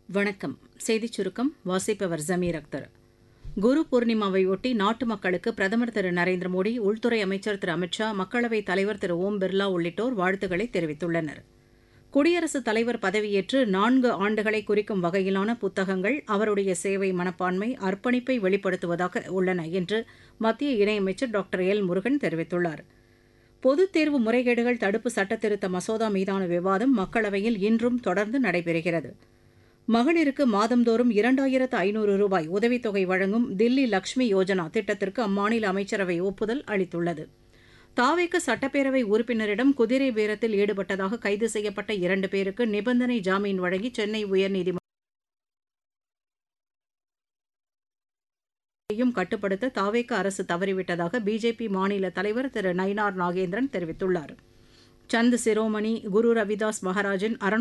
வணக்கம் செய்திச் சுருக்கம் வாசிப்பவர் ஜமீர் அக்தர் குரு பூர்ணிமாவையொட்டி நாட்டு மக்களுக்கு பிரதமர் திரு நரேந்திர மோடி உள்துறை அமைச்சர் திரு அமித் ஷா மக்களவைத் தலைவர் திரு ஓம் பிர்லா உள்ளிட்டோர் வாழ்த்துக்களை தெரிவித்துள்ளனர் குடியரசுத் தலைவர் பதவியேற்று நான்கு ஆண்டுகளை குறிக்கும் வகையிலான புத்தகங்கள் அவருடைய சேவை மனப்பான்மை அர்ப்பணிப்பை வெளிப்படுத்துவதாக உள்ளன என்று மத்திய இணையமைச்சர் டாக்டர் எல் முருகன் தெரிவித்துள்ளார் பொதுத் தேர்வு முறைகேடுகள் தடுப்பு சட்டத்திருத்த மசோதா மீதான விவாதம் மக்களவையில் இன்றும் தொடர்ந்து நடைபெறுகிறது மகளிருக்கு மாதந்தோறும் இரண்டாயிரத்து ஐநூறு ரூபாய் உதவித்தொகை வழங்கும் தில்லி லக்ஷ்மி யோஜனா திட்டத்திற்கு அம்மாநில அமைச்சரவை ஒப்புதல் அளித்துள்ளது தாவேக்க சட்டப்பேரவை உறுப்பினரிடம் குதிரை பேரத்தில் ஈடுபட்டதாக கைது செய்யப்பட்ட இரண்டு பேருக்கு நிபந்தனை ஜாமீன் வழங்கி சென்னை உயர்நீதிமன்றம் கட்டுப்படுத்த தாவேக்க அரசு தவறிவிட்டதாக பிஜேபி மாநில தலைவர் திரு நயினார் நாகேந்திரன் தெரிவித்துள்ளார் சந்த் சிரோமணி குரு ரவிதாஸ் மகாராஜின்